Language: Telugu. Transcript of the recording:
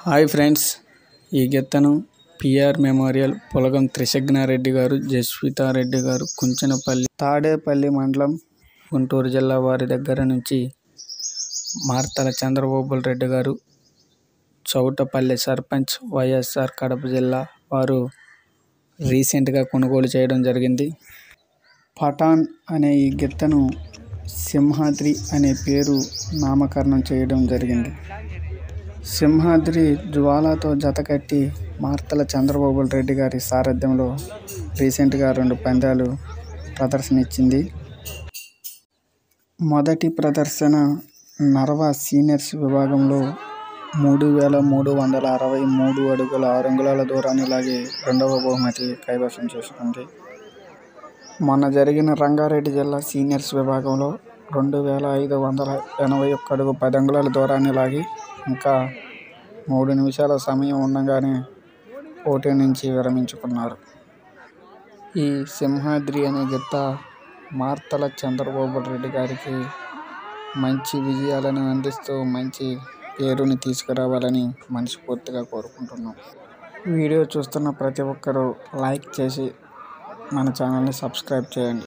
హాయ్ ఫ్రెండ్స్ ఈ గెత్తను పిఆర్ మెమోరియల్ పులగం త్రిశగ్నారెడ్డి గారు జస్వితారెడ్డి గారు కుంచనపల్లి తాడేపల్లి మండలం గుంటూరు జిల్లా వారి దగ్గర నుంచి మార్తల చంద్రబాబుల రెడ్డి గారు చౌటపల్లి సర్పంచ్ వైఎస్ఆర్ కడప జిల్లా వారు రీసెంట్గా కొనుగోలు చేయడం జరిగింది పఠాన్ అనే ఈ గిత్తను సింహాద్రి అనే పేరు నామకరణం చేయడం జరిగింది సింహాద్రి జ్వాలతో జతకట్టి మార్తల చంద్రబాబు రెడ్డి గారి సారథ్యంలో రీసెంట్గా రెండు పందాలు ప్రదర్శన ఇచ్చింది మొదటి ప్రదర్శన నర్వ సీనియర్స్ విభాగంలో మూడు వేల మూడు వందల అరవై మూడు అడుగుల ఆరు అంగుళాల దూరాన్ని లాగి రెండవ బహుమతి కైవసం చేసుకుంది మొన్న జరిగిన రంగారెడ్డి జిల్లా సీనియర్స్ విభాగంలో రెండు వేల ఐదు వందల ఎనభై ఒక్క అడుగు పది అంగుళాల దూరాన్ని లాగి ఇంకా మూడు నిమిషాల సమయం ఉండగానే పోటీ నుంచి విరమించుకున్నారు ఈ సింహాద్రి అనే గిత్త మార్తల చంద్రబాబు రెడ్డి గారికి మంచి విజయాలను అందిస్తూ మంచి పేరుని తీసుకురావాలని మనస్ఫూర్తిగా కోరుకుంటున్నాం వీడియో చూస్తున్న ప్రతి ఒక్కరూ లైక్ చేసి మన ఛానల్ని సబ్స్క్రైబ్ చేయండి